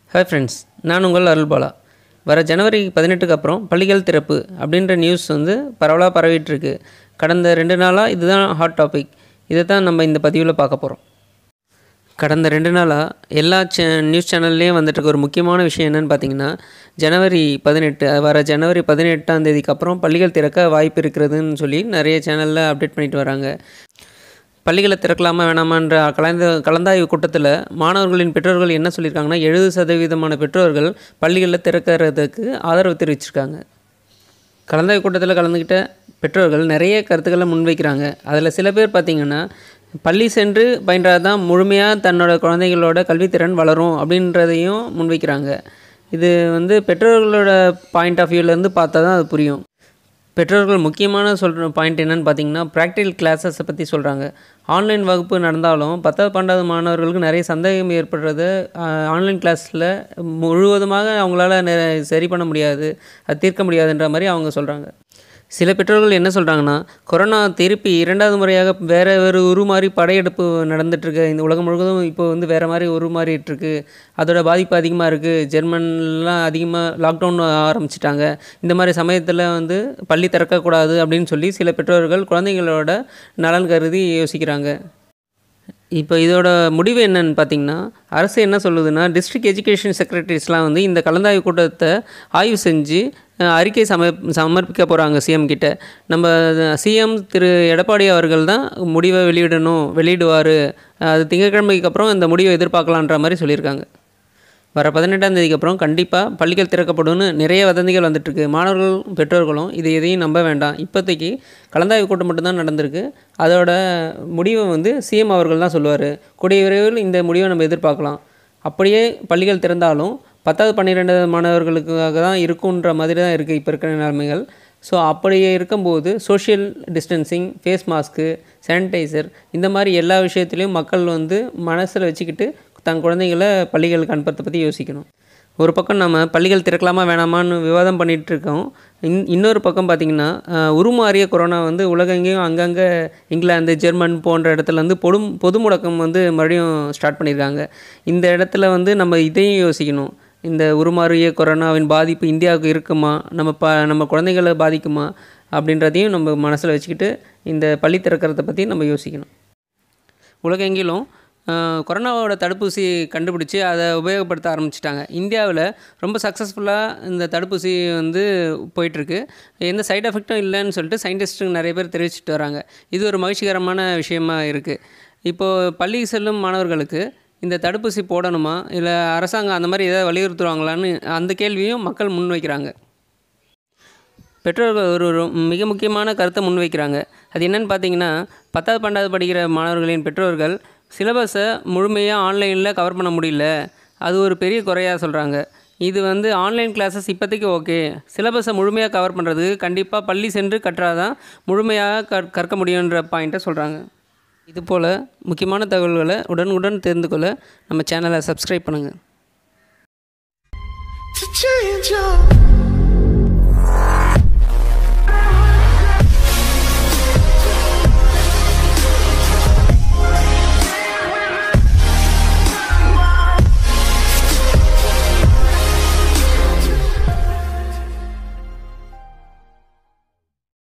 Hi friends நான் உங்கள் அருள்பாலா வர ஜனவரி பதினெட்டுக்கு அப்புறம் பள்ளிகள் திறப்பு அப்படின்ற நியூஸ் வந்து பரவலாக பரவிட்டு இருக்கு கடந்த ரெண்டு நாளாக இதுதான் ஹாட் டாபிக் இதை தான் நம்ம இந்த பதிவில் பார்க்க போகிறோம் கடந்த ரெண்டு நாளாக எல்லா சே நியூஸ் சேனல்லையும் வந்துட்டு இருக்க ஒரு முக்கியமான விஷயம் என்னென்னு பார்த்தீங்கன்னா ஜனவரி பதினெட்டு வர ஜனவரி பதினெட்டாம் தேதிக்கு அப்புறம் பள்ளிகள் திறக்க வாய்ப்பு இருக்கிறதுன்னு சொல்லி நிறைய சேனலில் அப்டேட் பண்ணிட்டு வராங்க பள்ளிகளை திறக்கலாமா வேணாமான்ற கலந்த கலந்தாய்வு கூட்டத்தில் மாணவர்களின் பெற்றோர்கள் என்ன சொல்லியிருக்காங்கன்னா எழுபது சதவீதமான பெற்றோர்கள் பள்ளிகளில் திறக்கிறதுக்கு ஆதரவு தெரிவிச்சிருக்காங்க கலந்தாய்வு கூட்டத்தில் கலந்துக்கிட்ட பெற்றோர்கள் நிறைய கருத்துக்களை முன்வைக்கிறாங்க அதில் சில பேர் பார்த்திங்கன்னா பள்ளி சென்று பயின்றது தான் முழுமையாக தன்னோட குழந்தைகளோட கல்வித்திறன் வளரும் அப்படின்றதையும் முன்வைக்கிறாங்க இது வந்து பெற்றோர்களோட பாயிண்ட் ஆஃப் வியூலேருந்து பார்த்தா தான் அது புரியும் பெற்றோர்கள் முக்கியமான சொல்கிற பாயிண்ட் என்னென்னு பார்த்தீங்கன்னா ப்ராக்டிக்கல் கிளாஸஸை பற்றி சொல்கிறாங்க ஆன்லைன் வகுப்பு நடந்தாலும் பத்தாவது பன்னெண்டாவது மாணவர்களுக்கு நிறைய சந்தேகம் ஏற்படுறது ஆன்லைன் கிளாஸில் முழுவதுமாக அவங்களால நெ- சரி பண்ண முடியாது அது தீர்க்க முடியாதுன்ற மாதிரி அவங்க சொல்கிறாங்க சில பெற்றோர்கள் என்ன சொல்கிறாங்கன்னா கொரோனா திருப்பி இரண்டாவது முறையாக வேறு வேறு உருமாறி படையெடுப்பு நடந்துட்டுருக்கு இந்த உலகம் முழுவதும் இப்போ வந்து வேறு மாதிரி உருமாறிட்டு இருக்கு அதோட பாதிப்பு அதிகமாக இருக்குது ஜெர்மன்லாம் அதிகமாக லாக்டவுன் ஆரம்பிச்சிட்டாங்க இந்த மாதிரி சமயத்தில் வந்து பள்ளி திறக்கக்கூடாது அப்படின்னு சொல்லி சில பெற்றோர்கள் குழந்தைகளோட நலன் கருதி யோசிக்கிறாங்க இப்போ இதோட முடிவு என்னன்னு பார்த்தீங்கன்னா அரசு என்ன சொல்லுதுன்னா டிஸ்ட்ரிக்ட் எஜுகேஷன் செக்ரட்டரிஸ்லாம் வந்து இந்த கலந்தாய்வு கூட்டத்தை ஆய்வு செஞ்சு அஹ், அறிக்கை சம சமர்ப்பிக்க போகிறாங்க சிஎம் கிட்ட நம்ம சிஎம் திரு எடப்பாடி அவர்கள் தான் முடிவை வெளியிடணும் வெளியிடுவார் அது திங்கட்கிழமைக்கு அப்புறம் இந்த முடிவை எதிர்பார்க்கலான்ற மாதிரி சொல்லியிருக்காங்க வர பதினெட்டாம் தேதிக்கு அப்புறம் கண்டிப்பாக பள்ளிகள் திறக்கப்படும்னு நிறைய வதந்திகள் வந்துட்டுருக்கு மாணவர்களும் பெற்றோர்களும் இது எதையும் நம்ப வேண்டாம் இப்போதைக்கு கலந்தாய்வு கூட்டம் மட்டும்தான் நடந்திருக்கு அதோட முடிவை வந்து சிஎம் அவர்கள் தான் சொல்லுவார் கூடிய விரைவில் இந்த முடிவை நம்ம எதிர்பார்க்கலாம் அப்படியே பள்ளிகள் திறந்தாலும் பத்தாவது பன்னிரெண்டு மாணவர்களுக்காக தான் இருக்குன்ற மாதிரி தான் இருக்குது இப்போ இருக்கிற நிலைமைகள் ஸோ அப்படியே இருக்கும்போது social distancing face mask sanitizer இந்த மாதிரி எல்லா விஷயத்துலையும் மக்கள் வந்து மனசில் வச்சுக்கிட்டு தன் குழந்தைகளை பள்ளிகளுக்கு அனுப்புறதை பற்றி யோசிக்கணும் ஒரு பக்கம் நம்ம பள்ளிகள் திறக்கலாமா வேணாமான்னு விவாதம் பண்ணிகிட்டு இருக்கோம் இன் இன்னொரு பக்கம் பார்த்திங்கன்னா அஹ், உருமாறிய கொரோனா வந்து உலகெங்கேயும் அங்கங்கே இங்கிலாந்து ஜெர்மன் போன்ற இடத்துல வந்து பொது பொது முடக்கம் வந்து மறுபடியும் ஸ்டார்ட் பண்ணியிருக்காங்க இந்த இடத்துல வந்து நம்ம இதையும் யோசிக்கணும் இந்த உருமாறிய கொரோனாவின் பாதிப்பு இந்தியாவுக்கு இருக்குமா நம்ம ப நம்ம குழந்தைகளை பாதிக்குமா அப்படின்றதையும் நம்ம மனசில் வச்சுக்கிட்டு இந்த பள்ளி திறக்கிறத பற்றி நம்ம யோசிக்கணும் உலகெங்கிலும் அஹ், கொரோனாவோட தடுப்பூசி கண்டுபிடிச்சி அதை உபயோகப்படுத்த ஆரம்பிச்சிட்டாங்க இந்தியாவில் ரொம்ப சக்ஸஸ்ஃபுல்லாக இந்த தடுப்பூசி வந்து போயிட்டுருக்கு எந்த சைடு எஃபெக்ட்டும் இல்லைன்னு சொல்லிட்டு சயின்டிஸ்ட்டுங்க நிறைய பேர் தெரிவிச்சிட்டு வராங்க இது ஒரு மகிழ்ச்சிகரமான விஷயமா இருக்குது இப்போது பள்ளி செல்லும் மாணவர்களுக்கு இந்த தடுப்பூசி போடணுமா இல்லை அரசாங்கம் அந்த மாதிரி ஏதாவது வலியுறுத்துவாங்களான்னு அந்த கேள்வியும் மக்கள் முன்வைக்கிறாங்க பெற்றோர்கள் ஒரு ஒரு மிக முக்கியமான கருத்தை முன்வைக்கிறாங்க அது என்னன்னு பார்த்தீங்கன்னா பத்தாவது பன்னெண்டாவது படிக்கிற மாணவர்களின் பெற்றோர்கள் சிலபஸை முழுமையாக ஆன்லைனில் கவர் பண்ண முடியல அது ஒரு பெரிய குறையாக சொல்கிறாங்க இது வந்து ஆன்லைன் கிளாஸஸ் இப்போதைக்கு ஓகே சிலபஸை முழுமையாக கவர் பண்ணுறதுக்கு கண்டிப்பாக பள்ளி சென்று கற்றாதான் முழுமையாக கற் கற்க முடியுன்ற பாயிண்ட்டை சொல்கிறாங்க இதுபோல் முக்கியமான தகவல்களை உடனுக்குடன் தெரிந்து கொள்ள நம்ம சேனலை சப்ஸ்கிரைப் பண்ணுங்கள் to change up.